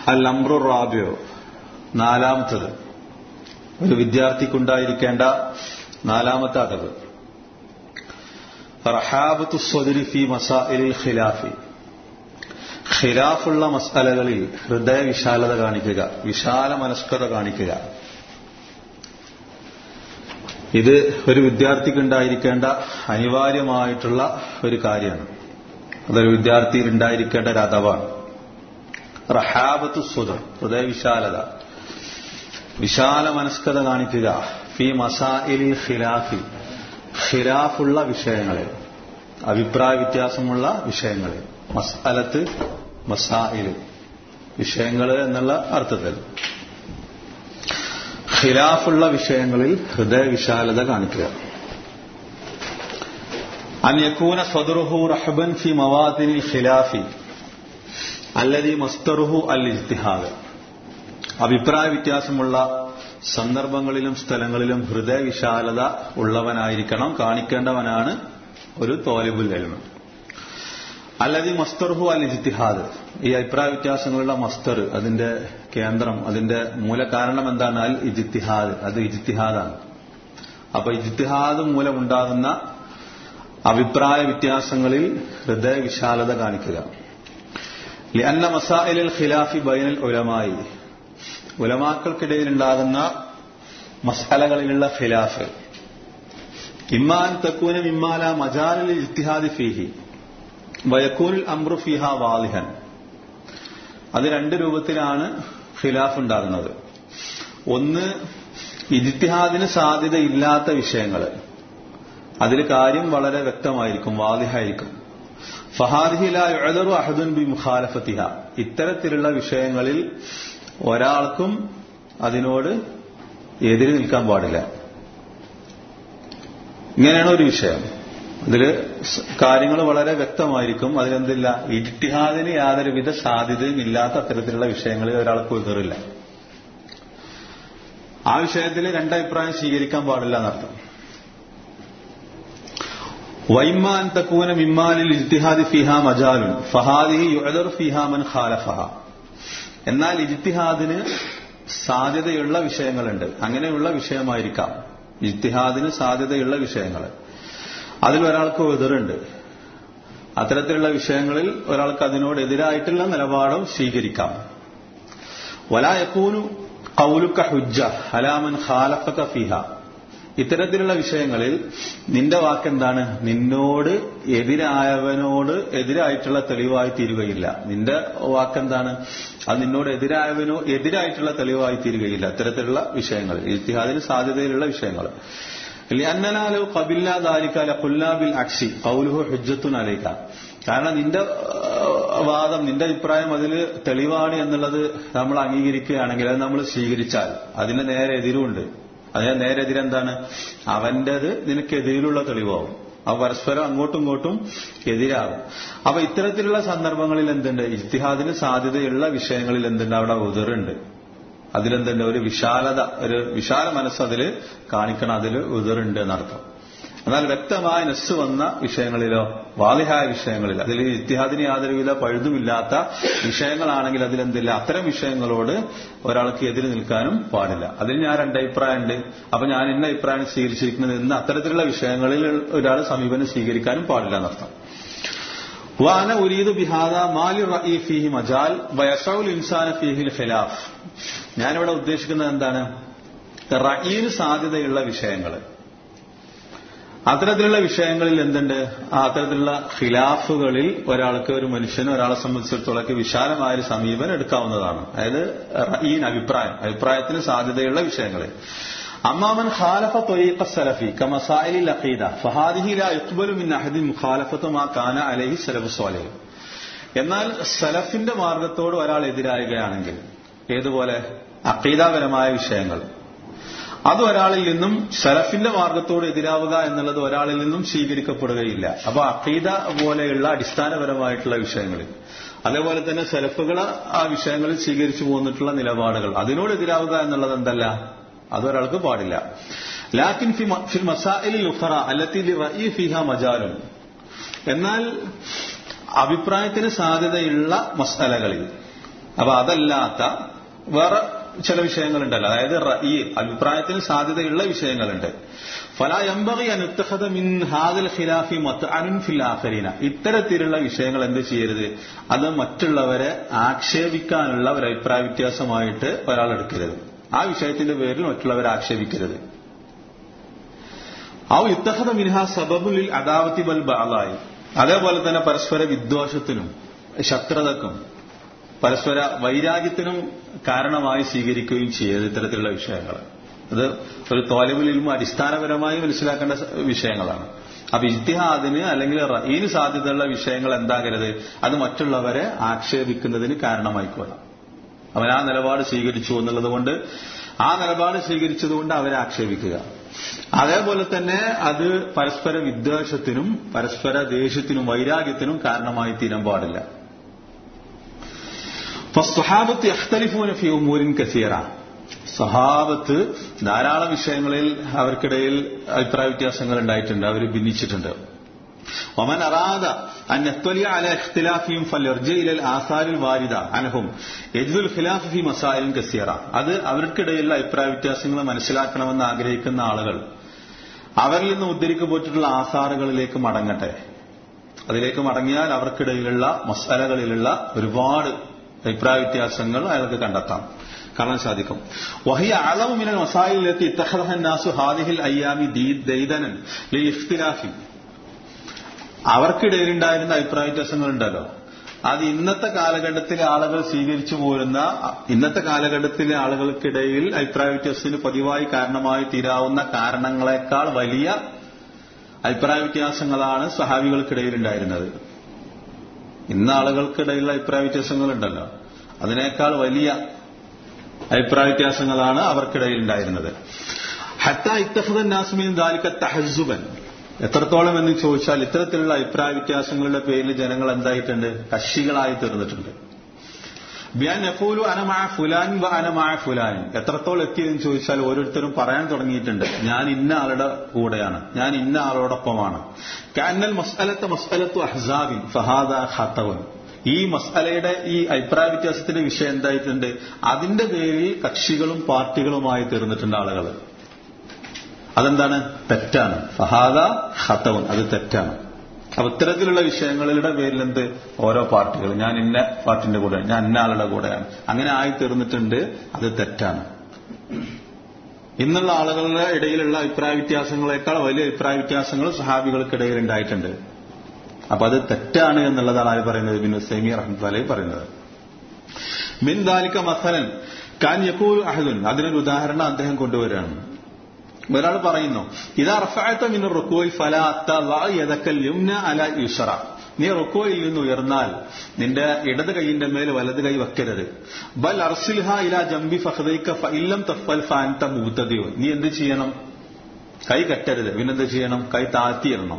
അൽ അംറു Rabiot നാലാമത്തത് ഒരു വിദ്യാർത്ഥിക്കുണ്ടായിരിക്കേണ്ട നാലാമത്തെ അതവ് റഹാബത്തു സ്വദരി ഫി മസാഇലിൽ ഖിലാഫി ഖിലാഫുള്ള മസാലകളിൽ ഹൃദയ വിശാലത കാണിക്കുക വിശാല മനസ്കത കാണിക്കുക ഇത് ഒരു വിദ്യാർത്ഥിക്കുണ്ടായിരിക്കേണ്ട അനിവാര്യമായിട്ടുള്ള ഒരു കാര്യമാണ് അതൊരു വിദ്യാർത്ഥിയിൽ ഉണ്ടായിരിക്കേണ്ട ഒരു അതവാണ് റഹാബത്തു സ്വദർ ഹൃദയ വിശാലത വിശാല മനസ്കത കാണിക്കുക ഫി മസാഇലിൽ ഖിലാഫി ഖിലാഫുള്ള വിഷയങ്ങളിൽ അഭിപ്രായ വ്യത്യാസമുള്ള വിഷയങ്ങളിൽ മസാലത്ത് മസായില് വിഷയങ്ങൾ എന്നുള്ള അർത്ഥത്തിൽ ഖിലാഫുള്ള വിഷയങ്ങളിൽ ഹൃദയ വിശാലത കാണിക്കുക അൻ യക്കൂന സ്വദറുഹു റഹബൻ ഫി മവാദിനിൽ ഖിലാഫി അല്ലതി മസ്തറുഹു അൽ ഇജ്തിഹാദ് അഭിപ്രായ വ്യത്യാസമുള്ള സന്ദർഭങ്ങളിലും സ്ഥലങ്ങളിലും ഹൃദയ വിശാലത ഉള്ളവനായിരിക്കണം കാണിക്കേണ്ടവനാണ് ഒരു തോലിബുൽ എൽമ അല്ലതി മസ്തർഹു അൽ ഇജ്തിഹാദ് ഈ അഭിപ്രായ വ്യത്യാസങ്ങളുടെ മസ്തർ അതിന്റെ കേന്ദ്രം അതിന്റെ മൂലകാരണം എന്താണ് അൽ ഇജ്തിഹാദ് അത് ഇജ്തിഹാദാണ് അപ്പൊ ഇജ്തിഹാദ് മൂലമുണ്ടാകുന്ന അഭിപ്രായ വ്യത്യാസങ്ങളിൽ ഹൃദയ വിശാലത കാണിക്കുക ലിഅന്ന മസായിലിൽ ഖിലാഫി ബൈനൽ ഉലമായി ഉലമാക്കൾക്കിടയിൽ ഉണ്ടാകുന്ന മസാലകളിലുള്ള ഖിലാഫ് ഇമ്മാൻ തക്കൂന ഇമ്മാല മജാലിൽ ഇജ്തിഹാദി ഫീഹി വയക്കൂനിൽ അമ്രു ഫിഹ വാലിഹൻ അത് രണ്ട് രൂപത്തിലാണ് ഖിലാഫ് ഉണ്ടാകുന്നത് ഒന്ന് ഇജിത്തിഹാദിന് സാധ്യതയില്ലാത്ത വിഷയങ്ങൾ അതിൽ കാര്യം വളരെ വ്യക്തമായിരിക്കും വാലിഹായിരിക്കും ഫഹാദിഹില എഴറു അഹദുൻ ബി മുഖാലഫത്തിഹ ഇത്തരത്തിലുള്ള വിഷയങ്ങളിൽ ഒരാൾക്കും അതിനോട് എതിര് നിൽക്കാൻ പാടില്ല ഇങ്ങനെയാണ് ഒരു വിഷയം അതിൽ കാര്യങ്ങൾ വളരെ വ്യക്തമായിരിക്കും അതിലെന്തില്ല ഇറ്റിഹാദിന് യാതൊരുവിധ സാധ്യതയും ഇല്ലാത്ത അത്തരത്തിലുള്ള വിഷയങ്ങളിൽ ഒരാൾക്ക് എതിറില്ല ആ വിഷയത്തിൽ രണ്ടഭിപ്രായം സ്വീകരിക്കാൻ പാടില്ല എന്നർത്ഥം വൈമാൻ തക്കൂന മിമ്മാലിൽ ഇജ്തിഹാദി ഫിഹ മജാലുൻ ഫഹാദിഹി യുഅദർ ഫിഹ മൻ ഖാലഫഹ എന്നാൽ ഇജ്തിഹാദിന് സാധ്യതയുള്ള വിഷയങ്ങളുണ്ട് അങ്ങനെയുള്ള വിഷയമായിരിക്കാം ഇജ്തിഹാദിന് സാധ്യതയുള്ള വിഷയങ്ങൾ അതിൽ ഒരാൾക്ക് എതിറുണ്ട് അത്തരത്തിലുള്ള വിഷയങ്ങളിൽ ഒരാൾക്ക് അതിനോട് എതിരായിട്ടുള്ള നിലപാടും സ്വീകരിക്കാം വലായക്കൂനു കൗലുക്ക ഹുജ്ജ ഹലാമൻ ഖാലഫക ഫിഹ ഇത്തരത്തിലുള്ള വിഷയങ്ങളിൽ നിന്റെ വാക്കെന്താണ് നിന്നോട് എതിരായവനോട് എതിരായിട്ടുള്ള തെളിവായി തീരുകയില്ല നിന്റെ വാക്കെന്താണ് അത് നിന്നോട് എതിരായവനോ എതിരായിട്ടുള്ള തെളിവായി തീരുകയില്ല ഇത്തരത്തിലുള്ള വിഷയങ്ങൾ ഇത്തിഹാദിന് സാധ്യതയിലുള്ള വിഷയങ്ങൾ അന്നനാലോ കബില്ലാദാലിക്കാല കുല്ലാബിൽ അക്ഷി കൗലുഹു ഹുജ്ജത്തുൻ അലൈക്ക കാരണം നിന്റെ വാദം നിന്റെ അഭിപ്രായം അതിൽ തെളിവാണ് എന്നുള്ളത് നമ്മൾ അംഗീകരിക്കുകയാണെങ്കിൽ അത് നമ്മൾ സ്വീകരിച്ചാൽ അതിന് നേരെ എതിരുണ്ട് അതിന് നേരെ എതിരെന്താണ് അവന്റേത് നിനക്കെതിരിലുള്ള തെളിവാകും അവ പരസ്പരം അങ്ങോട്ടും ഇങ്ങോട്ടും എതിരാകും അപ്പൊ ഇത്തരത്തിലുള്ള സന്ദർഭങ്ങളിൽ എന്തുണ്ട് ഇത്തിഹാദിന് സാധ്യതയുള്ള വിഷയങ്ങളിൽ എന്തുണ്ട് അവിടെ ഉതിറുണ്ട് അതിലെന്തുണ്ട് ഒരു വിശാലത ഒരു വിശാല മനസ്സ് അതിൽ കാണിക്കണം അതിൽ ഉതിറുണ്ട് എന്നർത്ഥം എന്നാൽ വ്യക്തമായ നെസ് വന്ന വിഷയങ്ങളിലോ വാലിഹായ വിഷയങ്ങളിൽ അതിൽ ഇത്തിഹാദിന് യാതൊരുവിധ പഴുതുമില്ലാത്ത വിഷയങ്ങളാണെങ്കിൽ അതിലെന്തില്ല അത്തരം വിഷയങ്ങളോട് ഒരാൾക്ക് എതിര് നിൽക്കാനും പാടില്ല അതിൽ ഞാൻ രണ്ട് അഭിപ്രായമുണ്ട് അപ്പൊ ഞാൻ ഇന്ന അഭിപ്രായം സ്വീകരിച്ചിരിക്കുന്നത് എന്ന് അത്തരത്തിലുള്ള വിഷയങ്ങളിൽ ഒരാൾ സമീപനം സ്വീകരിക്കാനും പാടില്ല എന്നർത്ഥം വാന ഉരീദ് ബിഹാദ മാലി റഈ ഫീഹി മജാൽ വയസൗൽ ഇൻസാന ഫീഹിൽ ഖിലാഫ് ഞാനിവിടെ ഉദ്ദേശിക്കുന്നത് എന്താണ് റഈന് സാധ്യതയുള്ള വിഷയങ്ങൾ അത്തരത്തിലുള്ള വിഷയങ്ങളിൽ എന്തുണ്ട് ആ അത്തരത്തിലുള്ള ഖിലാഫുകളിൽ ഒരാൾക്ക് ഒരു മനുഷ്യന് ഒരാളെ സംബന്ധിച്ചിടത്തോളം വിശാലമായ ഒരു സമീപനം എടുക്കാവുന്നതാണ് അതായത് റഈൻ അഭിപ്രായം അഭിപ്രായത്തിന് സാധ്യതയുള്ള വിഷയങ്ങളിൽ അമ്മാമൻ ഖാലഫ ത്വരീഖ സലഫി കമസായിലിൽ അഖീദ ഫഹാദിഹി ലാ യുഖ്ബലു മിൻ അഹദിൻ മുഖാലഫത്തു മാ കാന അലൈഹി സലഫു സ്വാലിഹ് എന്നാൽ സലഫിന്റെ മാർഗത്തോട് ഒരാൾ എതിരാകുകയാണെങ്കിൽ ഏതുപോലെ അഖീദാപരമായ വിഷയങ്ങൾ അത് ഒരാളിൽ നിന്നും സലഫിന്റെ മാർഗത്തോട് എതിരാവുക എന്നുള്ളത് ഒരാളിൽ നിന്നും സ്വീകരിക്കപ്പെടുകയില്ല അപ്പൊ അഖീദ പോലെയുള്ള അടിസ്ഥാനപരമായിട്ടുള്ള വിഷയങ്ങളിൽ അതേപോലെ തന്നെ സലഫുകൾ ആ വിഷയങ്ങളിൽ സ്വീകരിച്ചു പോന്നിട്ടുള്ള നിലപാടുകൾ അതിനോട് എതിരാവുക എന്നുള്ളത് എന്തല്ല അതൊരാൾക്ക് പാടില്ല ലാക്കിൻ ഫിൽ മസാഇലിൽ ഉഖറ അല്ലത്തി റഈ ഫിഹ മജാലുൻ എന്നാൽ അഭിപ്രായത്തിന് സാധ്യതയുള്ള മസാലകളിൽ അപ്പൊ അതല്ലാത്ത വേറെ ചില വിഷയങ്ങളുണ്ടല്ലോ അതായത് ഈ അഭിപ്രായത്തിന് സാധ്യതയുള്ള വിഷയങ്ങളുണ്ട് ഫലാ എംബകി അനുത്തഹത മിൻ ഹാദൽ ഖിലാഫി മത്അനുൻ ഫിൽ ആഖരീന ഇത്തരത്തിലുള്ള വിഷയങ്ങൾ എന്ത് ചെയ്യരുത് അത് മറ്റുള്ളവരെ ആക്ഷേപിക്കാനുള്ള ഒരു അഭിപ്രായ വ്യത്യാസമായിട്ട് ഒരാൾ എടുക്കരുത് ആ വിഷയത്തിന്റെ പേരിൽ മറ്റുള്ളവരെ ആക്ഷേപിക്കരുത് ഔ ഇത്തഹത മിൻഹ സബബുലിൽ അദാവത്തി ബൽ ബാലായി അതേപോലെ തന്നെ പരസ്പര വിദ്വേഷത്തിനും ശത്രുതക്കും പരസ്പര വൈരാഗ്യത്തിനും കാരണമായി സ്വീകരിക്കുകയും ചെയ്യരുത് ഇത്തരത്തിലുള്ള വിഷയങ്ങൾ അത് ഒരു തോലബുൽ ഇൽമ അടിസ്ഥാനപരമായി മനസ്സിലാക്കേണ്ട വിഷയങ്ങളാണ് അപ്പൊ ഇത്തിഹാദിന് അല്ലെങ്കിൽ റഈന് സാധ്യതയുള്ള വിഷയങ്ങൾ എന്താകരുത് അത് മറ്റുള്ളവരെ ആക്ഷേപിക്കുന്നതിന് കാരണമായിക്കോളാം അവൻ ആ നിലപാട് സ്വീകരിച്ചു എന്നുള്ളത് കൊണ്ട് ആ നിലപാട് സ്വീകരിച്ചതുകൊണ്ട് അവരെ ആക്ഷേപിക്കുക അതേപോലെ തന്നെ അത് പരസ്പര വിദ്വേഷത്തിനും പരസ്പര ദേഷ്യത്തിനും വൈരാഗ്യത്തിനും കാരണമായി തീരാൻ പാടില്ല ഫസ്വഹാബത്ത് യഖ്തലിഫൂന ഫി ഉമൂരിൻ കസീറ സഹാബത്ത് ധാരാളം വിഷയങ്ങളിൽ അവർക്കിടയിൽ അഭിപ്രായ വ്യത്യാസങ്ങൾ ഉണ്ടായിട്ടുണ്ട് അവർ ഭിന്നിച്ചിട്ടുണ്ട് ومن أراد أن يطلع على اختلافهم فليرجع إلى الآثار الواردة عنهم يجد الخلاف في مسائل كثيرة അത് അവർക്കിടയിലുള്ള അഭിപ്രായ വ്യത്യാസങ്ങൾ മനസ്സിലാക്കണമെന്ന് ആഗ്രഹിക്കുന്ന ആളുകൾ അവരിൽ നിന്ന് ഉദ്ധരിക്കപ്പെട്ടിട്ടുള്ള ആസാറുകളിലേക്ക് മടങ്ങട്ടെ അതിലേക്ക് മടങ്ങിയാൽ അവർക്കിടയിലുള്ള മസാലകളിലുള്ള ഒരുപാട് അഭിപ്രായ വ്യത്യാസങ്ങൾ അയാൾക്ക് കണ്ടെത്താം കാണാൻ സാധിക്കും വഹിയ അളവ് മിനൽ മസായിലെത്തി ഇത്തഹദഹന്നാസു ഹാദിഹിൽ അയ്യാമി ദൈദനൻ ഇഖ്തിലാഫി അവർക്കിടയിലുണ്ടായിരുന്ന അഭിപ്രായ വ്യത്യാസങ്ങളുണ്ടല്ലോ അത് ഇന്നത്തെ കാലഘട്ടത്തിലെ ആളുകൾ സ്വീകരിച്ചു പോരുന്ന ഇന്നത്തെ കാലഘട്ടത്തിലെ ആളുകൾക്കിടയിൽ അഭിപ്രായ വ്യത്യാസത്തിന് പതിവായി കാരണമായി തീരാവുന്ന കാരണങ്ങളെക്കാൾ വലിയ അഭിപ്രായ വ്യത്യാസങ്ങളാണ് സഹാബികൾക്കിടയിൽ ഉണ്ടായിരുന്നത് ഇന്ന് ആളുകൾക്കിടയിലുള്ള അഭിപ്രായ വ്യത്യാസങ്ങളുണ്ടല്ലോ അതിനേക്കാൾ വലിയ അഭിപ്രായ വ്യത്യാസങ്ങളാണ് അവർക്കിടയിൽ ഉണ്ടായിരുന്നത് ഹത്ത ഇത്തഫദൻ നാസ്മീൻ ദാലിക്ക തഹസുബൻ എത്രത്തോളം എന്ന് ചോദിച്ചാൽ ഇത്തരത്തിലുള്ള അഭിപ്രായ വ്യത്യാസങ്ങളുടെ പേരിൽ ജനങ്ങൾ എന്തായിട്ടുണ്ട് കക്ഷികളായി തീർന്നിട്ടുണ്ട് ബിയാൻ നഫൂലു അനമായ ഫുലാൻ വ അനമായ ഫുലാൻ എത്രത്തോളം എത്തിയെന്ന് ചോദിച്ചാൽ ഓരോരുത്തരും പറയാൻ തുടങ്ങിയിട്ടുണ്ട് ഞാൻ ഇന്ന ആളുടെ കൂടെയാണ് ഞാൻ ഇന്ന ആളോടൊപ്പമാണ് കാനൽ മസ്അലത്ത് മസ്അലത്തു അഹ്സാബിൻ ഫഹാദ ഖത്തവൻ ഈ മസ്അലയുടെ ഈ അഭിപ്രായ വ്യത്യാസത്തിന്റെ വിഷയം എന്തായിട്ടുണ്ട് അതിന്റെ പേരിൽ കക്ഷികളും പാർട്ടികളുമായി തീർന്നിട്ടുണ്ട് ആളുകൾ അതെന്താണ് തെറ്റാണ് ഫഹാദ ഹത്തവൻ അത് തെറ്റാണ് അപ്പൊ ഇത്തരത്തിലുള്ള വിഷയങ്ങളുടെ പേരിൽ എന്ത് ഓരോ പാർട്ടികൾ ഞാൻ ഇന്ന പാർട്ടിന്റെ കൂടെയാണ് ഞാൻ ഇന്ന ആളുടെ കൂടെയാണ് അങ്ങനെ ആയി തീർന്നിട്ടുണ്ട് അത് തെറ്റാണ് ഇന്നുള്ള ആളുകളുടെ ഇടയിലുള്ള അഭിപ്രായ വ്യത്യാസങ്ങളെക്കാൾ വലിയ അഭിപ്രായ വ്യത്യാസങ്ങൾ സഹാബികൾക്കിടയിൽ ഉണ്ടായിട്ടുണ്ട് അപ്പൊ അത് തെറ്റാണ് എന്നുള്ളതാണ് ആര് പറയുന്നത് ബിൻ സൈമി റഹ്മത്തലി പറയുന്നത് മിൻ ദാലിക്ക മസലൻ കാൻ യക്കൂൽ അഹദുൻ അതിനൊരു ഉദാഹരണം അദ്ദേഹം കൊണ്ടുവരികയാണ് ഒരാൾ പറയുന്നു ഇതാ റഫായത്ത മിൻ റുക്കോയിൽ ഫലാത്തൽ യുംന അല യുഷറ നീ റുക്കോയിൽ നിന്ന് ഉയർന്നാൽ നിന്റെ ഇടത് കൈയിന്റെ മേൽ വലത് കൈ വെക്കരുത് ബൽ അർസിൽഹ ഇല ജംബി ഫഹദൈക്ക ഇല്ലം തഫൽ ഫാൻത മൂത്തതിയോ നീ എന്ത് ചെയ്യണം കൈ കെട്ടരുത് പിന്നെന്ത് ചെയ്യണം കൈ താഴ്ത്തിയിടണം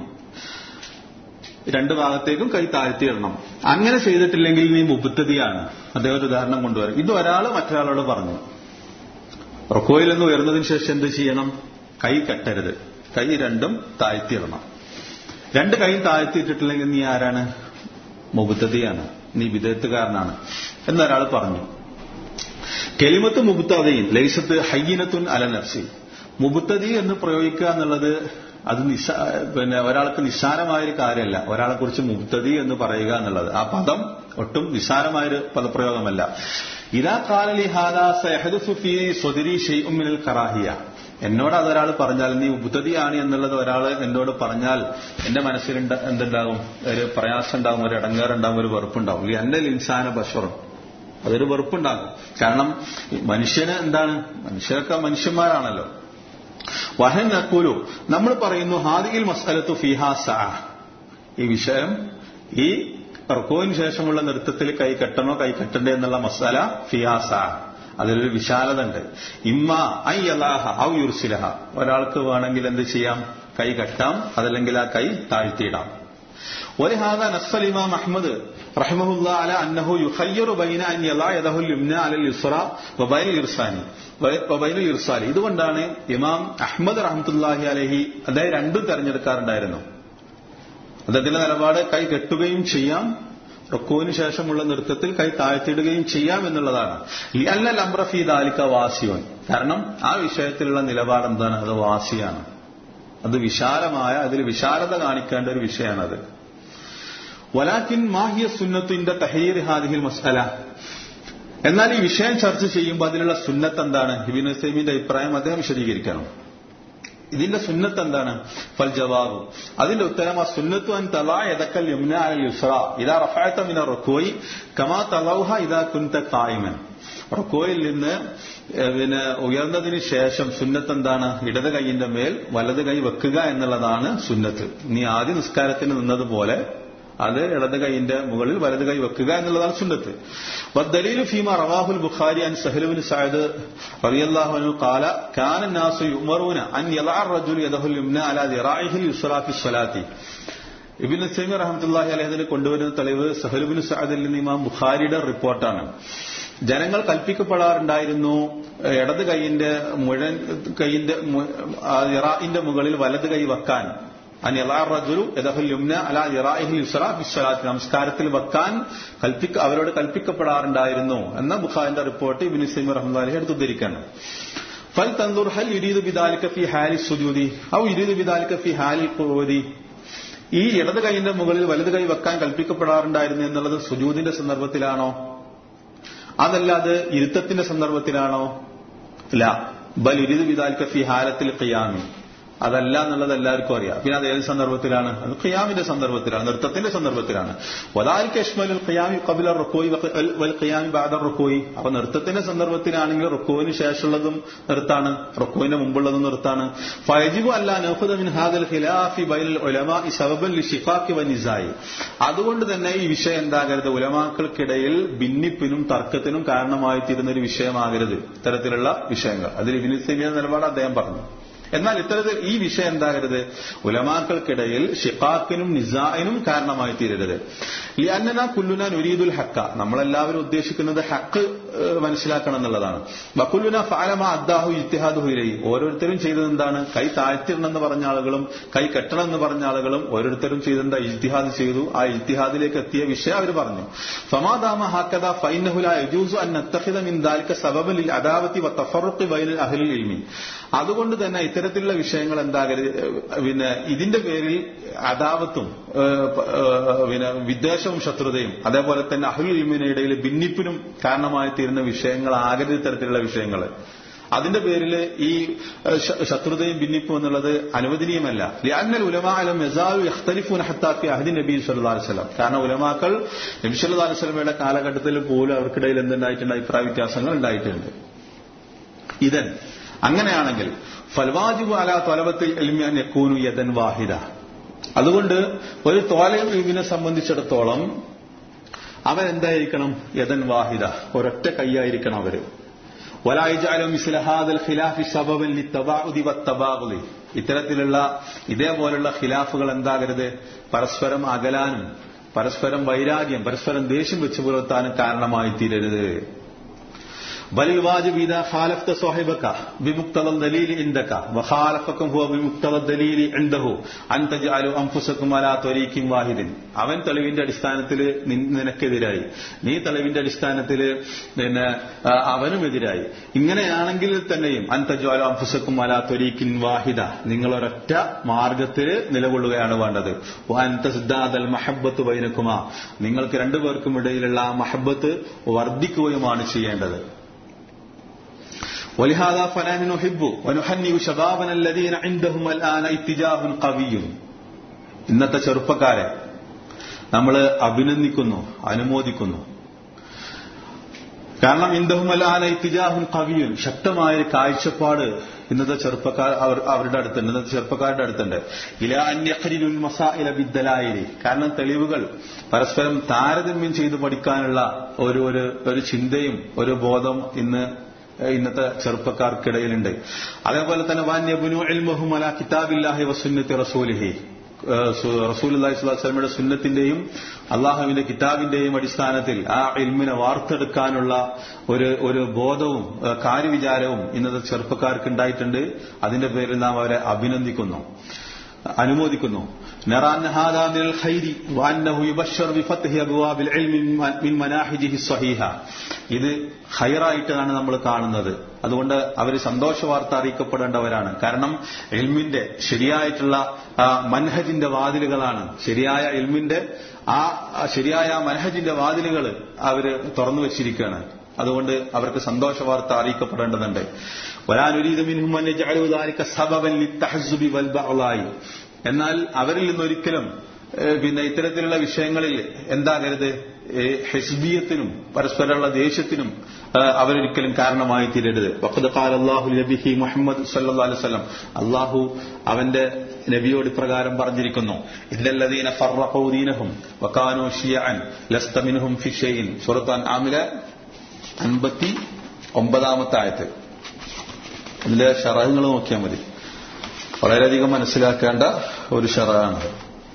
രണ്ടു ഭാഗത്തേക്കും കൈ താഴ്ത്തിയിടണം അങ്ങനെ ചെയ്തിട്ടില്ലെങ്കിൽ നീ മുബുദ്ധതിയാണ് അദ്ദേഹം ഒരു ഉദാഹരണം കൊണ്ടുവരും ഇത് ഒരാൾ മറ്റൊരാളോട് പറഞ്ഞു റൊക്കോയിൽ നിന്ന് ഉയർന്നതിന് ശേഷം എന്ത് ചെയ്യണം കൈ കെട്ടരുത് കൈ രണ്ടും താഴ്ത്തിയിടണം രണ്ട് കൈയും താഴ്ത്തിയിട്ടിട്ടില്ലെങ്കിൽ നീ ആരാണ് മുബുദ്ധതിയാണ് നീ വിധേയത്തുകാരനാണ് എന്നൊരാൾ പറഞ്ഞു കെലിമത്ത് മുബുത്തതയും ലൈസത്ത് ഹയ്യനത്തുൻ അല നഫ്സി മുബുത്തതി എന്ന് പ്രയോഗിക്കുക എന്നുള്ളത് അത് നിസ്സാ പിന്നെ ഒരാൾക്ക് നിസ്സാരമായൊരു കാര്യമല്ല ഒരാളെ കുറിച്ച് മുബ്തദി എന്ന് പറയുക എന്നുള്ളത് ആ പദം ഒട്ടും നിസ്സാരമായൊരു പദപ്രയോഗമല്ല ഇതാ കാലലി ഹാദാസുഫി സ്വദിരി ഷെയ്മിനൽ കറാഹിയ എന്നോട് അതൊരാൾ പറഞ്ഞാൽ നീ ഉപതതിയാണ് എന്നുള്ളത് ഒരാൾ എന്നോട് പറഞ്ഞാൽ എന്റെ മനസ്സിൽ എന്തുണ്ടാകും ഒരു പ്രയാസം ഉണ്ടാകും ഒരു ഇടങ്ങേറുണ്ടാകും ഒരു വെറുപ്പുണ്ടാകും ഈ എന്റെ ഇൻസാന ബഷറും അതൊരു വെറുപ്പുണ്ടാകും കാരണം മനുഷ്യന് എന്താണ് മനുഷ്യരൊക്കെ മനുഷ്യന്മാരാണല്ലോ വഹൻ നക്കൂലു നമ്മൾ പറയുന്നു ഹാദിയിൽ മസ്അലത്തു ഫിഹാസ ഈ വിഷയം ഈ റക്കോവിന് ശേഷമുള്ള നൃത്തത്തിൽ കൈ കെട്ടണോ കൈ കെട്ടണ്ടേ എന്നുള്ള മസാല ഫിയാസ അതിലൊരു വിശാലത ഉണ്ട് ഇമ്മ ഐ അലാഹ ഔ യുർസിലഹ ഒരാൾക്ക് വേണമെങ്കിൽ എന്ത് ചെയ്യാം കൈ കെട്ടാം അതല്ലെങ്കിൽ ആ കൈ താഴ്ത്തിയിടാം ولهذا نص الإمام أحمد رحمه الله على أنه يخير بين أن يضع يده اليمنى على اليسرى وبين الإرسال وبين الإرسال ഇതുകൊണ്ടാണ് ഇമാം അഹ്മദ് റഹ്മത്തുല്ലാഹി അലഹി അദ്ദേഹം രണ്ടും തെരഞ്ഞെടുക്കാറുണ്ടായിരുന്നു അദ്ദേഹത്തിന്റെ നിലപാട് കൈ കെട്ടുകയും ചെയ്യാം റുക്കുവിന് ശേഷമുള്ള നൃത്തത്തിൽ കൈ താഴ്ത്തിയിടുകയും ചെയ്യാം എന്നുള്ളതാണ് അല്ല ലംബ്രഫി ദാലിക്ക വാസിയോൻ കാരണം ആ വിഷയത്തിലുള്ള നിലപാട് എന്താണ് അത് വാസിയാണ് അത് വിശാലമായ അതിൽ വിശാലത കാണിക്കേണ്ട ഒരു വിഷയമാണത് വലാക്കിൻ മാഹിയ സുന്നത്തിന്റെ തഹീർ ഹാദിഹിൽ മസ്അല എന്നാൽ ഈ വിഷയം ചർച്ച ചെയ്യുമ്പോൾ അതിലുള്ള സുന്നത്ത് എന്താണ് ഹിബിൻ ഹുസൈമിന്റെ അഭിപ്രായം അദ്ദേഹം വിശദീകരിക്കണം ഇതിന്റെ സുന്നത്ത് എന്താണ് ഫൽ ജവാബ് അതിന്റെ ഉത്തരം ആ സുന്നത്തു അൻ തലാ എതക്കൽ യുംന അൽ യുസ്ര ഇതാ റഫായത്ത മിന റുക്കോയി കമാ തലൗഹ ഇതാ കുന്ത കായിമൻ റുക്കോയിൽ നിന്ന് പിന്നെ ഉയർന്നതിന് ശേഷം സുന്നത്ത് എന്താണ് ഇടത് കൈയിന്റെ മേൽ വലത് കൈ വെക്കുക എന്നുള്ളതാണ് സുന്നത്ത് നീ ആദ്യ നിസ്കാരത്തിന് നിന്നതുപോലെ അത് ഇടത് കൈയിന്റെ മുകളിൽ വലത് കൈ വെക്കുക എന്നുള്ളതാണ് സുന്നത്ത് والدليل فيما رواه البخاري عن سهل بن سعد رضي الله عنه قال كان الناس يؤمرون أن يضع الرجل يده اليمنى على ذراعه اليسرى في الصلاة ഇബിൻ സൈമി റഹമത്തുല്ലാഹി അലഹദിന് കൊണ്ടുവരുന്ന തെളിവ് സഹലുബിൻ സഅദിൽ നിന്ന് ഇമാം ബുഖാരിയുടെ റിപ്പോർട്ടാണ് ജനങ്ങൾ കൽപ്പിക്കപ്പെടാറുണ്ടായിരുന്നു ഇടത് കൈയിന്റെ മുഴൻ കൈയിന്റെ ഇറാഇന്റെ മുകളിൽ വലത് കൈ വെക്കാൻ നമസ്കാരത്തിൽ വെക്കാൻ കൽപ്പിക്ക അവരോട് കൽപ്പിക്കപ്പെടാറുണ്ടായിരുന്നു എന്ന ബുഖാരിന്റെ റിപ്പോർട്ട് ഇബിൻ സൈമി റഹ്മാലി എടുത്തുദ്ധരിക്കാണ് ഫൽ തന്ദുർ ഹൽ യുരീദ് ബിദാലിക ഫി ഹാലി സുജൂദി ഔ യുരീദ് ബിദാലിക ഫി ഹാലി ഖുവദി ഈ ഇടത് കൈയിന്റെ മുകളിൽ വലത് കൈ വെക്കാൻ കൽപ്പിക്കപ്പെടാറുണ്ടായിരുന്നു എന്നുള്ളത് സുജൂദിന്റെ സന്ദർഭത്തിലാണോ അതല്ല അത് ഇരുത്തത്തിന്റെ സന്ദർഭത്തിലാണോ ഇല്ല ബൽ യുരീദ് ബിദാലിക ഫി ഹാലത്തിൽ ഖിയാമി അതല്ല എന്നുള്ളത് എല്ലാവർക്കും അറിയാം പിന്നെ അത് ഏത് സന്ദർഭത്തിലാണ് അത് ഖിയാമിന്റെ സന്ദർഭത്തിലാണ് നൃത്തത്തിന്റെ സന്ദർഭത്തിലാണ് വദാലിക്ക് അഷ്മലുൽ ഖിയാമി കബില റുക്കോയി വൽ ഖിയാമി ബാദർ റുക്കോയി അപ്പൊ നൃത്തത്തിന്റെ സന്ദർഭത്തിലാണെങ്കിൽ റുക്കോവിന് ശേഷമുള്ളതും നൃത്താണ് റുക്കോവിന്റെ മുമ്പുള്ളതും നൃത്താണ് ഫയജിബു അല്ല നൗഫദ മിൻ ഹാദൽ ഖിലാഫി ബൈൽ ഉലമാ സബബൻ ലി ഷിഖാഖി വ നിസായി അതുകൊണ്ട് തന്നെ ഈ വിഷയം എന്താകരുത് ഉലമാക്കൾക്കിടയിൽ ഭിന്നിപ്പിനും തർക്കത്തിനും കാരണമായി തീരുന്ന ഒരു വിഷയമാകരുത് ഇത്തരത്തിലുള്ള വിഷയങ്ങൾ അതിൽ ഇബിനിസൈമിയ നിലപാട് അദ്ദേഹം പറഞ്ഞു എന്നാൽ ഇത്തരത്തിൽ ഈ വിഷയം എന്താകരുത് ഉലമാക്കൾക്കിടയിൽ ഷിഖാക്കിനും നിസായിനും കാരണമായി തീരരുത് ഈ അന്നന കുല്ലുന നുരീദുൽ ഹക്ക നമ്മളെല്ലാവരും ഉദ്ദേശിക്കുന്നത് ഹക്ക് മനസ്സിലാക്കണം എന്നുള്ളതാണ് വക്കുല്ലുന ഫാലമ അദ്ദാഹു ഇത്തിഹാദു ഹുരൈ ഓരോരുത്തരും ചെയ്തത് എന്താണ് കൈ താഴ്ത്തിടണം എന്ന് പറഞ്ഞ ആളുകളും കൈ കെട്ടണം എന്ന് പറഞ്ഞ ആളുകളും ഓരോരുത്തരും ചെയ്തെന്താ ഇജ്തിഹാദ് ചെയ്തു ആ ഇജ്തിഹാദിലേക്ക് എത്തിയ വിഷയം അവർ പറഞ്ഞു ഫമാദാമ ഹാക്കദ ഫൈനഹുല യജൂസു അൻ നത്തഖിദ മിൻ ദാലിക സബബൻ ലിൽ അദാവത്തി വ തഫറുഖി ബൈനൽ അഹ്ലിൽ ഇൽമി അതുകൊണ്ട് തന്നെ ഇത്തരത്തിലുള്ള വിഷയങ്ങൾ എന്താകരുത് പിന്നെ ഇതിന്റെ പേരിൽ അദാവത്തും പിന്നെ വിദ്വേഷവും ശത്രുതയും അതേപോലെ തന്നെ അഹുൽ ഇൽമിനിടയിൽ ഭിന്നിപ്പിനും കാരണമായി തീരുന്ന വിഷയങ്ങൾ ആകരുത് ഇത്തരത്തിലുള്ള വിഷയങ്ങൾ അതിന്റെ പേരിൽ ഈ ശത്രുതയും ഭിന്നിപ്പും എന്നുള്ളത് അനുവദനീയമല്ല ലിയാന്നൽ ഉലമാലം യസാലു യഖ്തലിഫൂൻ ഹത്താഫി അഹദി നബി സല്ലല്ലാഹു അലൈഹി വസല്ലം കാരണം ഉലമാക്കൾ നബി സല്ലല്ലാഹു അലൈഹി വസല്ലമയുടെ കാലഘട്ടത്തിൽ പോലും അവർക്കിടയിൽ എന്തുണ്ടായിട്ടുണ്ട് അഭിപ്രായ വ്യത്യാസങ്ങൾ ഉണ്ടായിട്ടുണ്ട് ഇതൻ അങ്ങനെയാണെങ്കിൽ ഫൽവാജിബു അല തൊലബത്തിൽ എൽമിയാൻ യക്കൂനു യദൻ വാഹിദ അതുകൊണ്ട് ഒരു തോലയും ഇവിനെ സംബന്ധിച്ചിടത്തോളം അവൻ എന്തായിരിക്കണം യദൻ വാഹിദ ഒരൊറ്റ കൈയായിരിക്കണം അവര് വലായിജാലും ഇസ്ലഹാദൽ ഖിലാഫി സബബൻ ലിത്തബാഉദി വത്തബാഉദി ഇത്തരത്തിലുള്ള ഇതേപോലുള്ള ഖിലാഫുകൾ എന്താകരുത് പരസ്പരം അകലാനും പരസ്പരം വൈരാഗ്യം പരസ്പരം ദേഷ്യം വെച്ചു പുലർത്താനും കാരണമായി തീരരുത് بل الواجب إذا خالفت صاحبك بمقتضى الدليل عندك وخالفكم هو بمقتضى الدليل عنده أن تجعلوا أنفسكم على طريق واحد അവൻ തെളിവിന്റെ അടിസ്ഥാനത്തിൽ നിനക്കെതിരായി നീ തെളിവിന്റെ അടിസ്ഥാനത്തിൽ പിന്നെ അവനും എതിരായി ഇങ്ങനെയാണെങ്കിൽ തന്നെയും അൻതജ്വാലു അംഫുസക്കും അല ത്വരീക്കിൻ വാഹിദ നിങ്ങൾ ഒരൊറ്റ മാർഗത്തിൽ നിലകൊള്ളുകയാണ് വേണ്ടത് അന്തസ്ദാദൽ മഹബത്ത് വൈനക്കുമ നിങ്ങൾക്ക് രണ്ടുപേർക്കും ഇടയിലുള്ള ആ മഹബത്ത് വർദ്ധിക്കുകയുമാണ് ചെയ്യേണ്ടത് ولهذا فنحن نحب ونحني شبابنا الذين عندهم الآن اتجاه قوي ഇന്നത്തെ ചെറുപ്പക്കാരെ നമ്മൾ അഭിനന്ദിക്കുന്നു അനുമോദിക്കുന്നു കാരണം ഇന്ദഹുമലാന ഇത്തിജാഹുൻ കവിയുൻ ശക്തമായ ഒരു കാഴ്ചപ്പാട് ഇന്നത്തെ ചെറുപ്പക്കാർ അവർ അവരുടെ അടുത്തുണ്ട് ഇന്നത്തെ ചെറുപ്പക്കാരുടെ അടുത്തുണ്ട് ഇല അന്യഖരിലുൽ മസാഇല ബിദ്ദലായിരി കാരണം തെളിവുകൾ പരസ്പരം താരതമ്യം ചെയ്ത് പഠിക്കാനുള്ള ഒരു ഒരു ഒരു ചിന്തയും ഒരു ബോധം ഇന്ന് ഇന്നത്തെ ചെറുപ്പക്കാർക്കിടയിലുണ്ട് അതേപോലെ തന്നെ വാന്യബുനു എൽമഹുമല കിതാബില്ലാഹി വസുന്നത്തി റസൂലിഹി റസൂൽ അള്ളാഹിസ്വലമയുടെ സുന്നത്തിന്റെയും അള്ളാഹുവിന്റെ കിതാബിന്റെയും അടിസ്ഥാനത്തിൽ ആ ഇൽമിനെ വാർത്തെടുക്കാനുള്ള ഒരു ഒരു ബോധവും കാര്യവിചാരവും ഇന്നത്തെ ചെറുപ്പക്കാർക്ക് ഉണ്ടായിട്ടുണ്ട് അതിന്റെ പേരിൽ നാം അവരെ അഭിനന്ദിക്കുന്നു അനുമോദിക്കുന്നു നറാൻ ഹാദാ മിനൽ ഖൈരി വഅന്നഹു യുബശ്ശർ ബിഫത്ഹി അബ്വാബിൽ ഇൽമി മിൻ മനാഹിജിഹി സ്വഹീഹ ഇത് ഖൈറായിട്ടാണ് നമ്മൾ കാണുന്നത് അതുകൊണ്ട് അവർ സന്തോഷ വാർത്ത അറിയിക്കപ്പെടേണ്ടവരാണ് കാരണം എൽമിന്റെ ശരിയായിട്ടുള്ള ആ, മൻഹജിന്റെ വാതിലുകളാണ് ശരിയായ എൽമിന്റെ ആ ആ ശരിയായ മനഹജിന്റെ വാതിലുകൾ അവര് തുറന്നു വെച്ചിരിക്കുകയാണ് അതുകൊണ്ട് അവർക്ക് സന്തോഷ വാർത്ത അറിയിക്കപ്പെടേണ്ടതുണ്ട് വരാനൊരീത് മിൻഹും അൻ യജ്അലു ദാലിക സബബൻ ലിത്തഹസ്സുബി വൽ ബഅളായി എന്നാൽ അവരിൽ നിന്നൊരിക്കലും ഏഹ്, പിന്നെ ഇത്തരത്തിലുള്ള വിഷയങ്ങളിൽ എന്താകരുത് ഏഹ്, ഹെസ്ബിയത്തിനും പരസ്പരമുള്ള ദേഷ്യത്തിനും ഏഹ്, അവരൊരിക്കലും കാരണമായി തീരരുത് വഖദ് ഖാല അല്ലാഹു നബിഹി മുഹമ്മദ് സല്ലല്ലാഹു അലൈഹി വസല്ലം അല്ലാഹു അവന്റെ നബിയോട് ഇപ്രകാരം പറഞ്ഞിരിക്കുന്നു ഇല്ലല്ലദീന ഫറഖൂ ദീനഹും വകാനൂ ഷിയഅൻ ലസ്ത മിൻഹും ഫി ഷൈഇൻ സൂറത്ത് അൻആമിലെ അൻപത്തി ഒമ്പതാമത്തെ ആയത്ത് ഇതിലെ ഷറഹങ്ങൾ നോക്കിയാൽ മതി വളരെയധികം മനസ്സിലാക്കേണ്ട ഒരു ഷറാണ്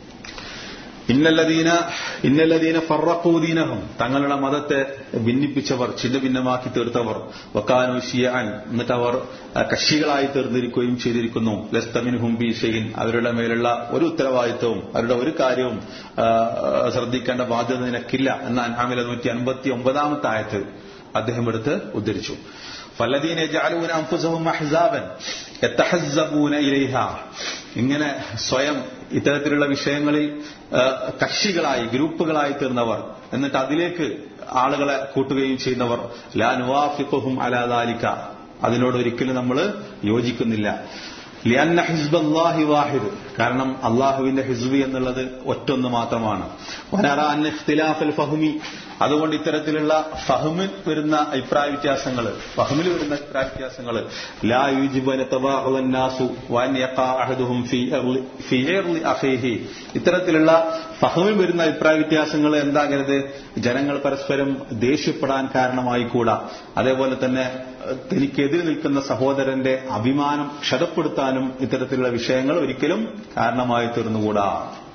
ഇന്നല്ലദീന ഇന്നല്ലദീന ഫറഖൂദീനഹും തങ്ങളുടെ മതത്തെ ഭിന്നിപ്പിച്ചവർ ചിന്ന ഭിന്നമാക്കി തീർത്തവർ വക്കാനു ഷിയാൻ എന്നിട്ട് അവർ ആ, കക്ഷികളായി തീർന്നിരിക്കുകയും ചെയ്തിരിക്കുന്നു ലസ്തമിൻഹും ബി ഷെയ്ൻ അവരുടെ മേലുള്ള ഒരു ഉത്തരവാദിത്വവും അവരുടെ ഒരു കാര്യവും ആ, ആ, ശ്രദ്ധിക്കേണ്ട ബാധ്യത നിനക്കില്ല എന്ന അൻഹാമിലെ നൂറ്റി അൻപത്തി ഒമ്പതാമത്തെ ആയത്ത് അദ്ദേഹം എടുത്ത് ഉദ്ധരിച്ചു ഫല്ലദീന യജഅലൂന അൻഫുസഹും അഹ്സാബൻ യതഹസ്സബൂന ഇലൈഹ ഇങ്ങനെ സ്വയം ഇത്തരത്തിലുള്ള വിഷയങ്ങളിൽ ആ, കക്ഷികളായി ഗ്രൂപ്പുകളായി തീർന്നവർ എന്നിട്ട് അതിലേക്ക് ആളുകളെ കൂട്ടുകയും ചെയ്യുന്നവർ ലാ നുവാഫിഖുഹും അലാ ദാലിക അതിനോട് ഒരിക്കലും നമ്മൾ യോജിക്കുന്നില്ല ലിയന്ന ഹിസ്ബല്ലാഹി വാഹിദ് കാരണം അള്ളാഹുവിന്റെ ഹിസ്ബി എന്നുള്ളത് ഒറ്റൊന്ന് മാത്രമാണ് വനറ അന്ന ഇഖ്തിലാഫൽ ഫഹ്മി അതുകൊണ്ട് ഇത്തരത്തിലുള്ള ഫഹ്മിൽ വരുന്ന അഭിപ്രായ വ്യത്യാസങ്ങൾ ഫഹ്മിൽ വരുന്ന അഭിപ്രായ വ്യത്യാസങ്ങൾ ലാ യൂജിബന തബാഹുവന്നാസു വൻ യഖാ അഹദുഹും ഫീ ഇർളി ഫീ ഇർളി അഖീഹി ഇത്തരത്തിലുള്ള ഫഹ്മിൽ വരുന്ന അഭിപ്രായ വ്യത്യാസങ്ങൾ എന്താകരുത് ജനങ്ങൾ പരസ്പരം ദേഷ്യപ്പെടാൻ കാരണമായി കൂടാ അതേപോലെ തന്നെ ഏഹ്, തനിക്കെതിരെ നിൽക്കുന്ന സഹോദരന്റെ അഭിമാനം ക്ഷതപ്പെടുത്താനും ഇത്തരത്തിലുള്ള വിഷയങ്ങൾ ഒരിക്കലും കാരണമായി തീർന്നുകൂടാ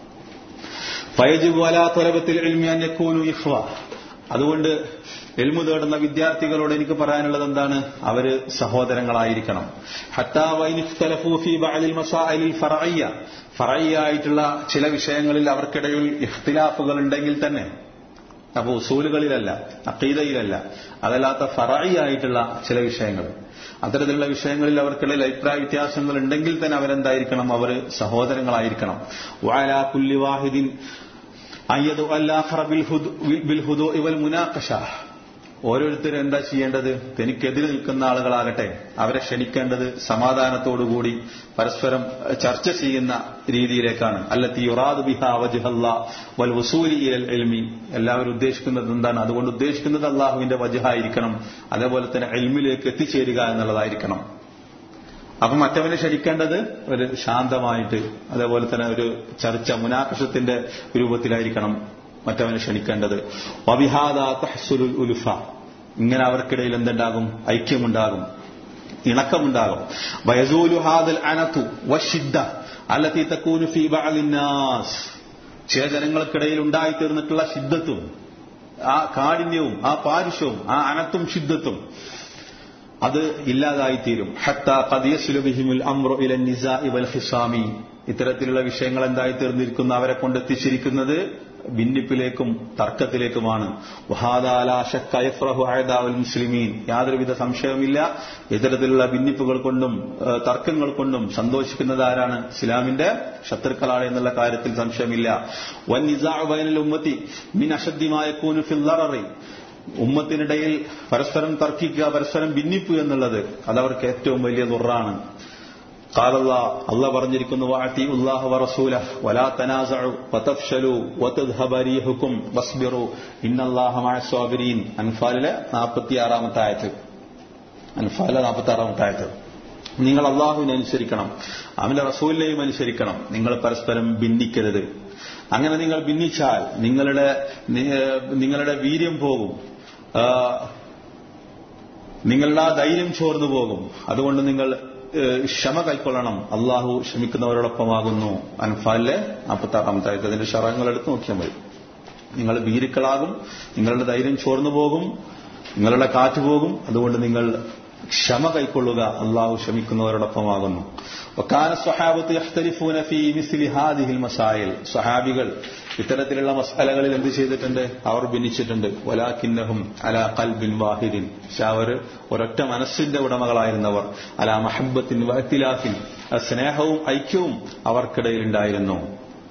ഫയജിബു അലാ ത്വലബത്തിൽ ഇൽമി അൻ യകൂനു ഇഖ്വ അതുകൊണ്ട് എൽമു തേടുന്ന വിദ്യാർത്ഥികളോട് എനിക്ക് പറയാനുള്ളത് എന്താണ് അവര് സഹോദരങ്ങളായിരിക്കണം ഹത്താ വൈൻ ഇഖ്തലഫൂ ഫീ ബഅദിൽ മസാഇലിൽ ഫറഇയ്യ ഫറഇയ്യ ആയിട്ടുള്ള ചില വിഷയങ്ങളിൽ അവർക്കിടയിൽ ഇഖ്തിലാഫുകൾ ഉണ്ടെങ്കിൽ തന്നെ അപ്പൊ ഉസൂലുകളിലല്ല അക്കീതയിലല്ല അതല്ലാത്ത ഫറായി ആയിട്ടുള്ള ചില വിഷയങ്ങൾ അത്തരത്തിലുള്ള വിഷയങ്ങളിൽ അവർക്കിടയിൽ അഭിപ്രായ വ്യത്യാസങ്ങൾ ഉണ്ടെങ്കിൽ തന്നെ അവരെന്തായിരിക്കണം അവർ സഹോദരങ്ങളായിരിക്കണം വാലാ കുല്ലി വാഹിദിൻ അയ്യദു അല്ലാഖറ ബിൽ ഹുദു ബിൽ ഹുദു ഇവൽ മുനാഖഷ ഓരോരുത്തരും എന്താ ചെയ്യേണ്ടത് തനിക്കെതിരെ നിൽക്കുന്ന ആളുകളാകട്ടെ അവരെ ക്ഷണിക്കേണ്ടത് സമാധാനത്തോടുകൂടി പരസ്പരം ചർച്ച ചെയ്യുന്ന രീതിയിലേക്കാണ് അല്ലത്തി യുറാദ് ബിഹ വജ്ഹല്ല വൽ വസൂലി ഇലൽ ഇൽമി എല്ലാവരും ഉദ്ദേശിക്കുന്നത് എന്താണ് അതുകൊണ്ട് ഉദ്ദേശിക്കുന്നത് അള്ളാഹുവിന്റെ വജഹായിരിക്കണം അതേപോലെ തന്നെ എൽമിലേക്ക് എത്തിച്ചേരുക എന്നുള്ളതായിരിക്കണം അപ്പൊ മറ്റവനെ ക്ഷണിക്കേണ്ടത് ഒരു ശാന്തമായിട്ട് അതേപോലെ തന്നെ ഒരു ചർച്ച മുനാകഷത്തിന്റെ രൂപത്തിലായിരിക്കണം മറ്റവനെ ക്ഷണിക്കേണ്ടത് വബിഹാദ തഹസുലുൽ ഉലുഫ ഇങ്ങനെ അവർക്കിടയിൽ എന്തുണ്ടാകും ഐക്യമുണ്ടാകും ഇണക്കമുണ്ടാകും വയസൂലു ഹാദൽ അനത്തു വഷിദ്ദ അല്ലത്തി തക്കൂനു ഫീ ബഅലിന്നാസ് ചില ജനങ്ങൾക്കിടയിൽ ഉണ്ടായിത്തീർന്നിട്ടുള്ള ശിദ്ധത്തും ആ കാഠിന്യവും ആ പാരുഷവും ആ അനത്തും ശിദ്ധത്തും അത് ഇല്ലാതായിത്തീരും ഹത്ത കദിയസുലബിഹിമുൽ അമ്രു ഇല നിസാഇ വൽ ഹിസാമി ഇത്തരത്തിലുള്ള വിഷയങ്ങൾ എന്തായി തീർന്നിരിക്കുന്നു അവരെ കൊണ്ട് എത്തിച്ചിരിക്കുന്നത് ഭിന്നിപ്പിലേക്കും തർക്കത്തിലേക്കുമാണ് മുസ്ലിമീൻ യാതൊരുവിധ സംശയവുമില്ല ഇത്തരത്തിലുള്ള ഭിന്നിപ്പുകൾ കൊണ്ടും ഏഹ്, തർക്കങ്ങൾ കൊണ്ടും സന്തോഷിക്കുന്നത് ആരാണ് ഇസ്ലാമിന്റെ ശത്രുക്കളാണ് എന്നുള്ള കാര്യത്തിൽ സംശയമില്ല വൻ നിസാഅ ബൈനൽ ഉമ്മത്തി മിൻ അശദ്ദിമായ കൂനു ഫിൽ ലററി ഉമ്മത്തിനിടയിൽ പരസ്പരം തർക്കിക്കുക പരസ്പരം ഭിന്നിപ്പ് എന്നുള്ളത് അതവർക്ക് ഏറ്റവും വലിയ ദുറാണ് കാലല്ല അല്ല പറഞ്ഞിരിക്കുന്നു വാട്ടി ഉല്ലാഹ വറസൂല വലാ തനാസഉ വതഫ്ശലു വതദ്ഹബ റീഹുക്കും വസ്ബിറു ഇന്നല്ലാഹ മഅ സ്വാബിരീൻ അൻഫാലിലെ 46ാമത്തെ ആയത്ത് അൻഫാലിലെ 46ാമത്തെ ആയത്ത് നിങ്ങൾ അള്ളാഹുവിനെ അനുസരിക്കണം അവന്റെ റസൂലിനെയും അനുസരിക്കണം നിങ്ങൾ പരസ്പരം ഭിന്നിക്കരുത് അങ്ങനെ നിങ്ങൾ ഭിന്നിച്ചാൽ നിങ്ങളുടെ നി- നിങ്ങളുടെ വീര്യം പോകും ആ, നിങ്ങളുടെ ആ ധൈര്യം ചോർന്നു പോകും അതുകൊണ്ട് നിങ്ങൾ ഏഹ്, ക്ഷമ കൈക്കൊള്ളണം അള്ളാഹു ക്ഷമിക്കുന്നവരോടൊപ്പമാകുന്നു അൻഫാലിലെ നാൽപ്പത്താറാമത്തെ ആയത്ത് അതിന്റെ ഷറങ്ങൾ എടുത്ത് നോക്കിയാൽ മതി നിങ്ങൾ ഭീരുക്കളാകും നിങ്ങളുടെ ധൈര്യം ചോർന്നു പോകും നിങ്ങളുടെ കാറ്റ് പോകും അതുകൊണ്ട് നിങ്ങൾ ക്ഷമ കൈക്കൊള്ളുക അള്ളാഹു ക്ഷമിക്കുന്നവരോടൊപ്പമാകുന്നു വക്കാന സ്വഹാബത്ത് യഖ്തലിഫൂന ഫീ മിസ്ലി ഹാദിഹിൽ മസായിൽ സ്വഹാബികൾ ഇത്തരത്തിലുള്ള മസാലകളിൽ എന്ത് ചെയ്തിട്ടുണ്ട് അവർ ഭിന്നിച്ചിട്ടുണ്ട് വലാക്കിന്നഹും അല കൽബിൻ വാഹിദിൻ പക്ഷെ അവർ ഒരൊറ്റ മനസ്സിന്റെ ഉടമകളായിരുന്നവർ അല മഹബത്തിൻ വഹത്തിലാഫിൻ സ്നേഹവും ഐക്യവും അവർക്കിടയിൽ ഉണ്ടായിരുന്നു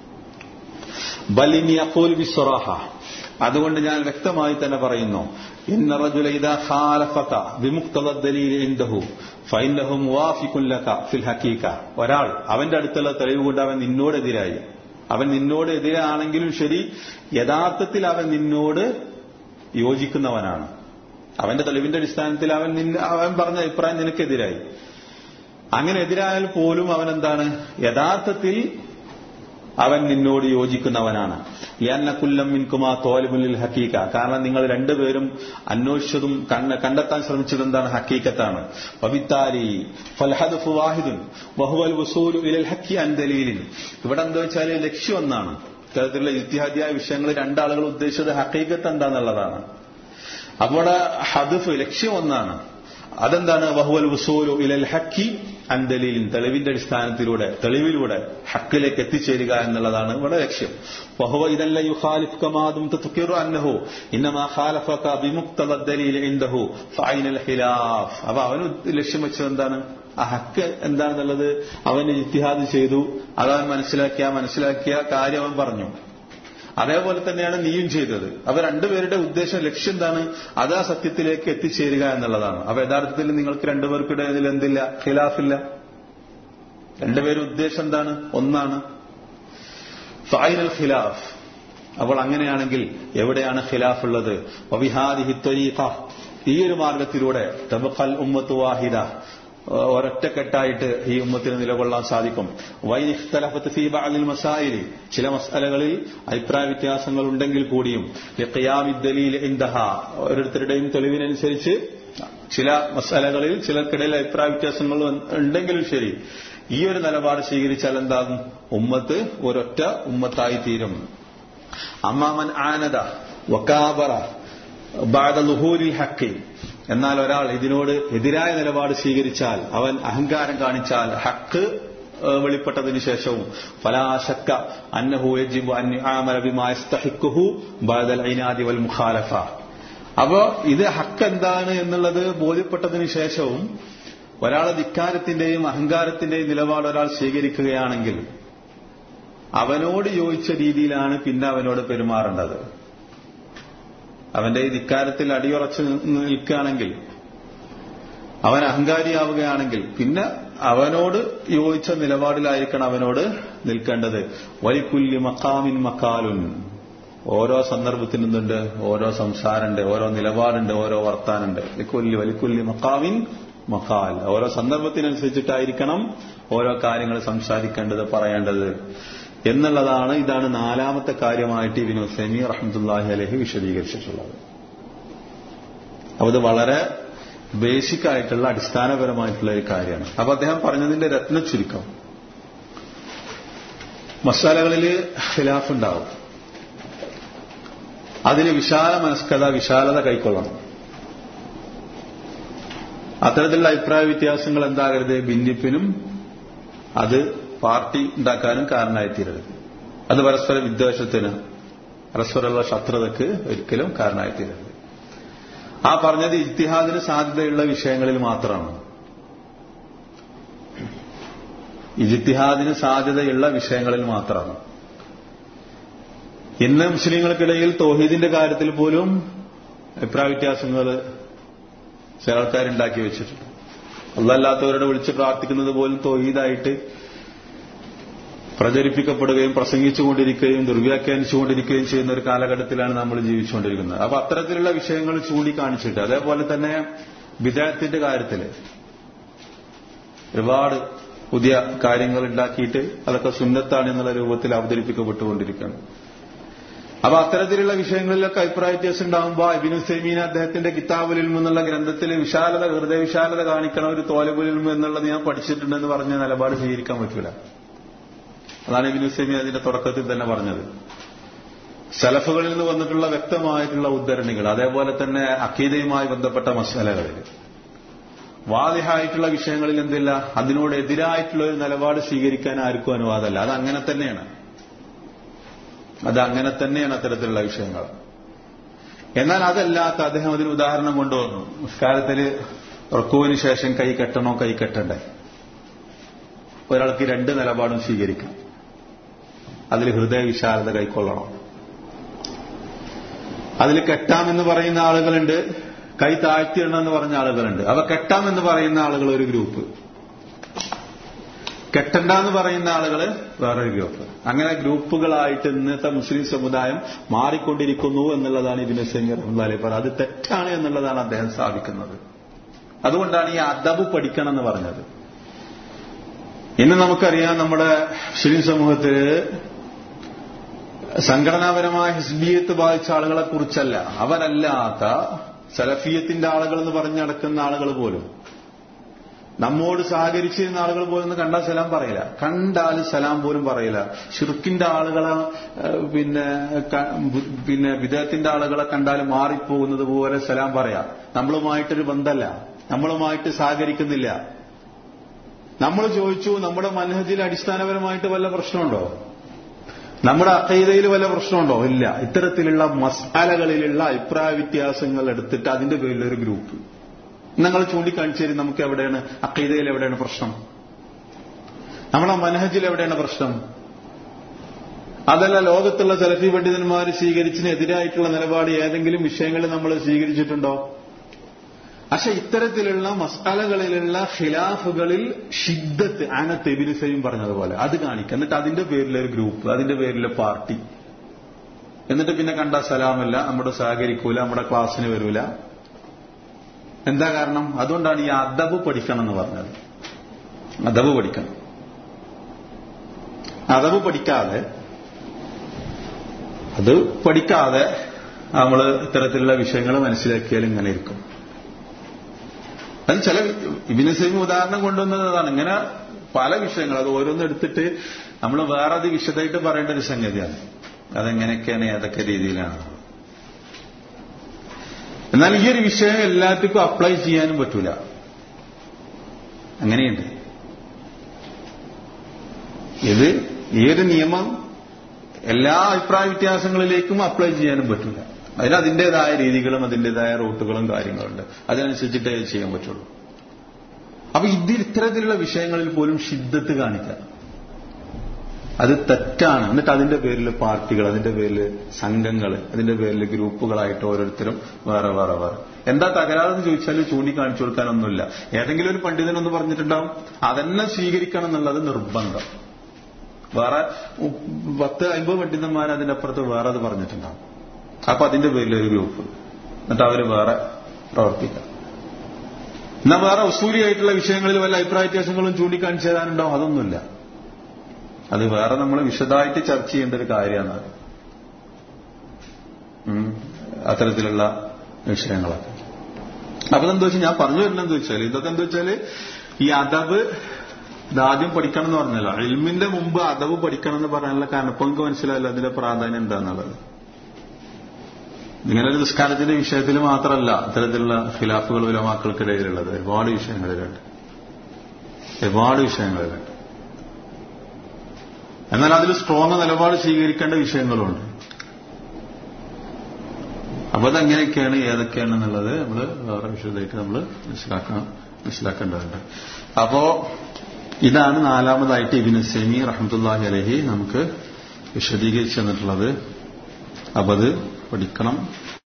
ബലിനി അഖൂൽ ബിസ്വറാഹ അതുകൊണ്ട് ഞാൻ വ്യക്തമായി തന്നെ പറയുന്നു ഇന്ന റജുല ഇദാ ഖാലഫക ബിമുഖ്തദ ദലീൽ ഇൻദഹു ഫഇന്നഹു മുവാഫിഖുൻ ലക ഫിൽ ഹഖീഖ ഒരാൾ അവന്റെ അടുത്തുള്ള തെളിവ് കൊണ്ട് അവൻ നിന്നോടെതിരായി അവൻ നിന്നോട് എതിരാണെങ്കിലും ശരി യഥാർത്ഥത്തിൽ അവൻ നിന്നോട് യോജിക്കുന്നവനാണ് അവന്റെ തെളിവിന്റെ അടിസ്ഥാനത്തിൽ അവൻ നിന്ന അവൻ പറഞ്ഞ അഭിപ്രായം നിനക്കെതിരായി അങ്ങനെ എതിരായാൽ പോലും അവൻ എന്താണ് യഥാർത്ഥത്തിൽ അവൻ നിന്നോട് യോജിക്കുന്നവനാണ് ലിയന്നക്കുല്ലം മിൻകുമാ തോലുമുല്ലിൽ ഹക്കീക്ക കാരണം നിങ്ങൾ രണ്ടുപേരും അന്വേഷിച്ചതും കണ്ടെത്താൻ ശ്രമിച്ചത് എന്താണ് ഹക്കീക്കത്താണ് പവിത്താരി ഫൽഹദ് ഫുവാഹിദുൻ വഹുവൽ വസൂലു ഇലൽ ഹക്കി അൻദലീലിൻ ഇവിടെ എന്താ വെച്ചാൽ ലക്ഷ്യം ഒന്നാണ് ഇത്തരത്തിലുള്ള ഇത്തിഹാദിയായ വിഷയങ്ങൾ രണ്ടാളുകൾ ഉദ്ദേശിച്ചത് ഹക്കീക്കത്ത് എന്താണെന്നുള്ളതാണ് അപ്പോൾ ഹദഫ് ലക്ഷ്യം ഒന്നാണ് അതെന്താണ് വഹുവൽ വസൂലു ഇലൽ ഹക്കി അന്തലീലിൻ തെളിവിന്റെ അടിസ്ഥാനത്തിലൂടെ തെളിവിലൂടെ ഹക്കിലേക്ക് എത്തിച്ചേരുക എന്നുള്ളതാണ് ഇവിടെ ലക്ഷ്യം വഹുവ ഇതല്ല യുഖാലിഫ് കമാതും തുക്കിറു അന്നഹു ഇന്നമാ ഖാലഫക ബിമുക്തദ ദലീൽ ഇൻദഹു ഫൈനൽ ഖിലാഫ് അപ്പൊ അവന് ലക്ഷ്യം വെച്ചത് എന്താണ് ആ ഹക്ക് എന്താണെന്നുള്ളത് അവന് ഇത്തിഹാദ് ചെയ്തു അതവൻ മനസ്സിലാക്കിയ മനസ്സിലാക്കിയ കാര്യം അവൻ പറഞ്ഞു അതേപോലെ തന്നെയാണ് നീയും ചെയ്തത് അവ രണ്ടുപേരുടെ ഉദ്ദേശം ലക്ഷ്യം എന്താണ് അത് ആ സത്യത്തിലേക്ക് എത്തിച്ചേരുക എന്നുള്ളതാണ് അപ്പൊ യഥാർത്ഥത്തിൽ നിങ്ങൾക്ക് രണ്ടുപേർക്കിടയിൽ എന്തില്ല ഖിലാഫില്ല രണ്ടുപേരും ഉദ്ദേശം എന്താണ് ഒന്നാണ് ഫൈനൽ ഖിലാഫ് അപ്പോൾ അങ്ങനെയാണെങ്കിൽ എവിടെയാണ് ഖിലാഫ് ഉള്ളത് വബിഹാദിഹി ത്വരീഖ ഈ ഒരു മാർഗത്തിലൂടെ തബഖൽ ഉമ്മത്ത് വാഹിദ ഒരൊറ്റക്കെട്ടായിട്ട് ഈ ഉമ്മത്തിന് നിലകൊള്ളാൻ സാധിക്കും വൈനിഖ്തലഫത്ത് ഫീ ബഅദിൽ മസായിലി ചില മസാലകളിൽ അഭിപ്രായ വ്യത്യാസങ്ങൾ ഉണ്ടെങ്കിൽ കൂടിയും ദലീൽ ഇന്ദഹ ഓരോരുത്തരുടെയും തെളിവിനനുസരിച്ച് ചില മസാലകളിൽ ചിലർക്കിടയിൽ അഭിപ്രായ വ്യത്യാസങ്ങൾ ഉണ്ടെങ്കിലും ശരി ഈ ഒരു നിലപാട് സ്വീകരിച്ചാൽ എന്താകും ഉമ്മത്ത് ഒരൊറ്റ ഉമ്മത്തായി തീരും അമ്മാമൻ ആനദ വക്കാബറ ബാദ ലുഹൂരിൽ ഹക്കി എന്നാൽ ഒരാൾ ഇതിനോട് എതിരായ നിലപാട് സ്വീകരിച്ചാൽ അവൻ അഹങ്കാരം കാണിച്ചാൽ ഹക്ക് വെളിപ്പെട്ടതിനു ശേഷവും ഫലാശക്ക അന്നഹു യജിബു അന്യാമലബിമാസ്തഹിക്കുഹു ബദൽ ഐനാദി വൽ മുഖാലഫ അപ്പോ ഇത് ഹക്ക് എന്താണ് എന്നുള്ളത് ബോധ്യപ്പെട്ടതിനു ശേഷവും ഒരാളെ ധിക്കാരത്തിന്റെയും അഹങ്കാരത്തിന്റെയും നിലപാട് ഒരാൾ സ്വീകരിക്കുകയാണെങ്കിൽ അവനോട് യോജിച്ച രീതിയിലാണ് പിന്നെ അവനോട് പെരുമാറേണ്ടത് അവന്റെ ഈ ധിക്കാരത്തിൽ അടിയുറച്ചു നിൽക്കുകയാണെങ്കിൽ അവൻ അഹങ്കാരിയാവുകയാണെങ്കിൽ പിന്നെ അവനോട് യോജിച്ച നിലപാടിലായിരിക്കണം അവനോട് നിൽക്കേണ്ടത് വലിക്കുല്ലി മക്കാമിൻ മക്കാലുൻ ഓരോ സന്ദർഭത്തിനും എന്തുണ്ട് ഓരോ സംസാരമുണ്ട് ഓരോ നിലപാടുണ്ട് ഓരോ വർത്താനുണ്ട് വലിക്കുല്ലി വലിക്കുല്ലി മക്കാമിൻ മക്കാൽ ഓരോ സന്ദർഭത്തിനനുസരിച്ചിട്ടായിരിക്കണം ഓരോ കാര്യങ്ങൾ സംസാരിക്കേണ്ടത് പറയേണ്ടത് എന്നുള്ളതാണ് ഇതാണ് നാലാമത്തെ കാര്യമായിട്ട് ഇബിനു സെമി റഹ്മത്തുല്ലാഹി അലഹി വിശദീകരിച്ചിട്ടുള്ളത് അപ്പൊ ഇത് വളരെ ബേസിക് ആയിട്ടുള്ള അടിസ്ഥാനപരമായിട്ടുള്ള ഒരു കാര്യമാണ് അപ്പൊ അദ്ദേഹം പറഞ്ഞതിന്റെ രത്ന ചുരുക്കം മസാലകളിൽ ഖിലാഫ് ഉണ്ടാവും അതിന് വിശാല മനസ്കത വിശാലത കൈക്കൊള്ളണം അത്തരത്തിലുള്ള അഭിപ്രായ വ്യത്യാസങ്ങൾ എന്താകരുത് ഭിന്നിപ്പിനും അത് പാർട്ടി ഉണ്ടാക്കാനും കാരണമായിത്തീരരുത് അത് പരസ്പര വിദ്വേഷത്തിന് പരസ്പരമുള്ള ശത്രുതയ്ക്ക് ഒരിക്കലും കാരണമായിത്തീരരുത് ആ പറഞ്ഞത് ഇത്തിഹാദിന് സാധ്യതയുള്ള വിഷയങ്ങളിൽ മാത്രമാണ് ഇജിത്തിഹാദിന് സാധ്യതയുള്ള വിഷയങ്ങളിൽ മാത്രമാണ് ഇന്ന് മുസ്ലിങ്ങൾക്കിടയിൽ തോഹീദിന്റെ കാര്യത്തിൽ പോലും അഭിപ്രായ വ്യത്യാസങ്ങൾ ചില ആൾക്കാരുണ്ടാക്കി വെച്ചിട്ടുണ്ട് അല്ലല്ലാത്തവരോട് വിളിച്ച് പ്രാർത്ഥിക്കുന്നത് പോലും തോഹീദായിട്ട് പ്രചരിപ്പിക്കപ്പെടുകയും പ്രസംഗിച്ചുകൊണ്ടിരിക്കുകയും ദുർവ്യാഖ്യാനിച്ചുകൊണ്ടിരിക്കുകയും ചെയ്യുന്ന ഒരു കാലഘട്ടത്തിലാണ് നമ്മൾ ജീവിച്ചുകൊണ്ടിരിക്കുന്നത് അപ്പൊ അത്തരത്തിലുള്ള വിഷയങ്ങൾ ചൂണ്ടിക്കാണിച്ചിട്ട് അതേപോലെ തന്നെ വിദേഹത്തിന്റെ കാര്യത്തിൽ ഒരുപാട് പുതിയ കാര്യങ്ങൾ ഉണ്ടാക്കിയിട്ട് അതൊക്കെ സുന്നത്താണ് എന്നുള്ള രൂപത്തിൽ അവതരിപ്പിക്കപ്പെട്ടുകൊണ്ടിരിക്കുകയാണ് അപ്പൊ അത്തരത്തിലുള്ള വിഷയങ്ങളിലൊക്കെ അഭിപ്രായ വ്യത്യാസം ഉണ്ടാകുമ്പോൾ ഇബിനു സെമീൻ അദ്ദേഹത്തിന്റെ കിതാബുലിൽ എന്നുള്ള ഗ്രന്ഥത്തിൽ വിശാലത ഹൃദയ വിശാലത കാണിക്കണം ഒരു തോലബുലിൽ എന്നുള്ളത് ഞാൻ പഠിച്ചിട്ടുണ്ടെന്ന് പറഞ്ഞ നിലപാട് സ്വീകരിക്കാൻ പറ്റൂല അതാണ് ഇബിനു സെമീൻ അതിന്റെ തുടക്കത്തിൽ തന്നെ പറഞ്ഞത് സലഫുകളിൽ നിന്ന് വന്നിട്ടുള്ള വ്യക്തമായിട്ടുള്ള ഉദ്ധരണികൾ അതേപോലെ തന്നെ അക്കീതയുമായി ബന്ധപ്പെട്ട മസാലകളിൽ വാദിഹായിട്ടുള്ള വിഷയങ്ങളിൽ എന്തില്ല അതിനോട് എതിരായിട്ടുള്ള ഒരു നിലപാട് സ്വീകരിക്കാൻ ആർക്കും അനുവാദമല്ല അത് അങ്ങനെ തന്നെയാണ് അത് അങ്ങനെ തന്നെയാണ് അത്തരത്തിലുള്ള വിഷയങ്ങൾ എന്നാൽ അതല്ലാത്ത അദ്ദേഹം അതിന് ഉദാഹരണം കൊണ്ടുവന്നു നിസ്കാരത്തിൽ ഉറക്കുവിന് ശേഷം കൈ കെട്ടണോ കൈ കെട്ടണ്ടേ ഒരാൾക്ക് രണ്ട് നിലപാടും സ്വീകരിക്കാം അതിൽ ഹൃദയ വിശാലത കൈക്കൊള്ളണം അതിൽ കെട്ടാമെന്ന് പറയുന്ന ആളുകളുണ്ട് കൈ താഴ്ത്തിയിടണമെന്ന് പറഞ്ഞ ആളുകളുണ്ട് അവ കെട്ടാമെന്ന് പറയുന്ന ആളുകൾ ഒരു ഗ്രൂപ്പ് കെട്ടണ്ട എന്ന് പറയുന്ന ആളുകൾ വേറൊരു ഗ്രൂപ്പ് അങ്ങനെ ഗ്രൂപ്പുകളായിട്ട് ഇന്നത്തെ മുസ്ലിം സമുദായം മാറിക്കൊണ്ടിരിക്കുന്നു എന്നുള്ളതാണ് ഇതിന് സെമീർ അഹമ്മദ് പറയുന്നത് അത് തെറ്റാണ് എന്നുള്ളതാണ് അദ്ദേഹം സ്ഥാപിക്കുന്നത് അതുകൊണ്ടാണ് ഈ അദബ് പഠിക്കണം എന്ന് പറഞ്ഞത് ഇന്ന് നമുക്കറിയാം നമ്മുടെ മുസ്ലിം സമൂഹത്തിൽ സംഘടനാപരമായ ഹിസ്ബിയത്ത് ബാധിച്ച ആളുകളെ കുറിച്ചല്ല അവരല്ലാത്ത സലഫിയത്തിന്റെ ആളുകൾ എന്ന് പറഞ്ഞു നടക്കുന്ന ആളുകൾ പോലും നമ്മോട് സഹകരിച്ചിരുന്ന ആളുകൾ പോലും കണ്ടാൽ സലാം പറയില്ല കണ്ടാൽ സലാം പോലും പറയില്ല ഷിർക്കിന്റെ ആളുകളെ പിന്നെ പിന്നെ വിദേഹത്തിന്റെ ആളുകളെ കണ്ടാൽ മാറിപ്പോകുന്നത് പോലെ സലാം പറയാം നമ്മളുമായിട്ടൊരു ബന്ധമല്ല നമ്മളുമായിട്ട് സഹകരിക്കുന്നില്ല നമ്മൾ ചോദിച്ചു നമ്മുടെ മനഹജിൽ അടിസ്ഥാനപരമായിട്ട് വല്ല പ്രശ്നമുണ്ടോ നമ്മുടെ അക്കൈതയിൽ വല്ല പ്രശ്നമുണ്ടോ ഇല്ല ഇത്തരത്തിലുള്ള മസാലകളിലുള്ള അഭിപ്രായ വ്യത്യാസങ്ങൾ എടുത്തിട്ട് അതിന്റെ പേരിൽ ഒരു ഗ്രൂപ്പ് നിങ്ങൾ ചൂണ്ടിക്കാണിച്ചു തരും നമുക്ക് എവിടെയാണ് അക്കൈതയിൽ എവിടെയാണ് പ്രശ്നം നമ്മളെ മനഹജിൽ എവിടെയാണ് പ്രശ്നം അതല്ല ലോകത്തുള്ള സെലഫി പണ്ഡിതന്മാർ സ്വീകരിച്ചതിന് എതിരായിട്ടുള്ള നിലപാട് ഏതെങ്കിലും വിഷയങ്ങളിൽ നമ്മൾ സ്വീകരിച്ചിട്ടുണ്ടോ പക്ഷെ ഇത്തരത്തിലുള്ള മസാലകളിലുള്ള ഖിലാഫുകളിൽ ഷിദ്ദത്ത് ആനത്ത് എബിനിസയും പറഞ്ഞതുപോലെ അത് കാണിക്കുക എന്നിട്ട് അതിന്റെ പേരിലൊരു ഗ്രൂപ്പ് അതിന്റെ പേരിലെ പാർട്ടി എന്നിട്ട് പിന്നെ കണ്ട സലാമല്ല നമ്മുടെ സഹകരിക്കൂല നമ്മുടെ ക്ലാസ്സിന് വരൂല എന്താ കാരണം അതുകൊണ്ടാണ് ഈ അദബ് പഠിക്കണം എന്ന് പറഞ്ഞത് അദബ് പഠിക്കണം അദബ് പഠിക്കാതെ അത് പഠിക്കാതെ നമ്മൾ ഇത്തരത്തിലുള്ള വിഷയങ്ങൾ മനസ്സിലാക്കിയാൽ ഇങ്ങനെ ഇരിക്കും അത് ചില ഇബിന് സൈമി ഉദാഹരണം കൊണ്ടുവന്നതാണ് ഇങ്ങനെ പല വിഷയങ്ങൾ അത് ഓരോന്നും എടുത്തിട്ട് നമ്മൾ വേറെ അത് വിശദമായിട്ട് പറയേണ്ട ഒരു സംഗതിയാണ് അതെങ്ങനെയൊക്കെയാണ് ഏതൊക്കെ രീതിയിലാണ് എന്നാൽ ഈ ഒരു വിഷയം എല്ലാത്തിനും അപ്ലൈ ചെയ്യാനും പറ്റൂല അങ്ങനെയുണ്ട് ഇത് ഈ ഒരു നിയമം എല്ലാ അഭിപ്രായ വ്യത്യാസങ്ങളിലേക്കും അപ്ലൈ ചെയ്യാനും പറ്റൂല അതിന് അതിൻ്റെതായ രീതികളും അതിൻ്റെതായ റൂട്ടുകളും കാര്യങ്ങളുണ്ട് അതിനനുസരിച്ചിട്ടേ ചെയ്യാൻ പറ്റുള്ളൂ അപ്പൊ ഇതിൽ ഇത്തരത്തിലുള്ള വിഷയങ്ങളിൽ പോലും ഷിദ്ദത്ത് കാണിക്കുക അത് തെറ്റാണ് എന്നിട്ട് അതിന്റെ പേരിൽ പാർട്ടികൾ അതിന്റെ പേരിൽ സംഘങ്ങൾ അതിന്റെ പേരിൽ ഗ്രൂപ്പുകളായിട്ട് ഓരോരുത്തരും വേറെ വേറെ വേറെ എന്താ തകരാറെന്ന് ചോദിച്ചാൽ ചൂണ്ടിക്കാണിച്ചു കൊടുക്കാനൊന്നുമില്ല ഏതെങ്കിലും ഒരു പണ്ഡിതനൊന്ന് പറഞ്ഞിട്ടുണ്ടാവും അതെന്നെ സ്വീകരിക്കണം എന്നുള്ളത് നിർബന്ധം വേറെ പത്ത് അമ്പത് പണ്ഡിതന്മാർ അതിന്റെ അപ്പുറത്ത് വേറെ അത് പറഞ്ഞിട്ടുണ്ടാവും അപ്പൊ അതിന്റെ പേരിൽ ഒരു ഗ്രൂപ്പ് എന്നിട്ട് അവര് വേറെ പ്രവർത്തിക്കാം എന്നാ വേറെ ഉസൂലിയായിട്ടുള്ള വിഷയങ്ങളിൽ വല്ല അഭിപ്രായ വ്യത്യാസങ്ങളും ചൂണ്ടിക്കാണിച്ചു തരാനുണ്ടോ അതൊന്നുമില്ല അത് വേറെ നമ്മൾ വിശദമായിട്ട് ചർച്ച ചെയ്യേണ്ട ഒരു കാര്യമാണ് അത്തരത്തിലുള്ള വിഷയങ്ങളൊക്കെ അപ്പൊ എന്താ വെച്ചാൽ ഞാൻ പറഞ്ഞു വരുന്നത് വെച്ചാൽ ഇതൊക്കെ എന്താ വെച്ചാൽ ഈ അദബ് ഇതാദ്യം പഠിക്കണം എന്ന് പറഞ്ഞല്ലോ ഇൽമിന്റെ മുമ്പ് അദബ് പഠിക്കണം എന്ന് പറയാനുള്ള കാരണം ഇപ്പൊ എനിക്ക് മനസ്സിലായല്ലോ അതിന്റെ പ്രാധാന്യം എന്താന്നുള്ളത് ഇങ്ങനെ ഒരു നിസ്കാരത്തിന്റെ വിഷയത്തിൽ മാത്രമല്ല ഇത്തരത്തിലുള്ള ഖിലാഫുകൾ ഉലമാക്കൾക്കിടയിലുള്ളത് ഒരുപാട് വിഷയങ്ങളിലുണ്ട് ഒരുപാട് വിഷയങ്ങളിലുണ്ട് എന്നാൽ അതിൽ സ്ട്രോങ് നിലപാട് സ്വീകരിക്കേണ്ട വിഷയങ്ങളുണ്ട് അപ്പൊ അതെങ്ങനെയൊക്കെയാണ് ഏതൊക്കെയാണ് എന്നുള്ളത് നമ്മൾ വേറെ വിഷയമായിട്ട് നമ്മൾ മനസ്സിലാക്കണം മനസ്സിലാക്കേണ്ടതുണ്ട് അപ്പോ ഇതാണ് നാലാമതായിട്ട് ഇബിന് സെമി റഹമത്തുല്ലാഹി അലഹി നമുക്ക് വിശദീകരിച്ചു തന്നിട്ടുള്ളത് അപ്പൊ അത് പഠിക്കണം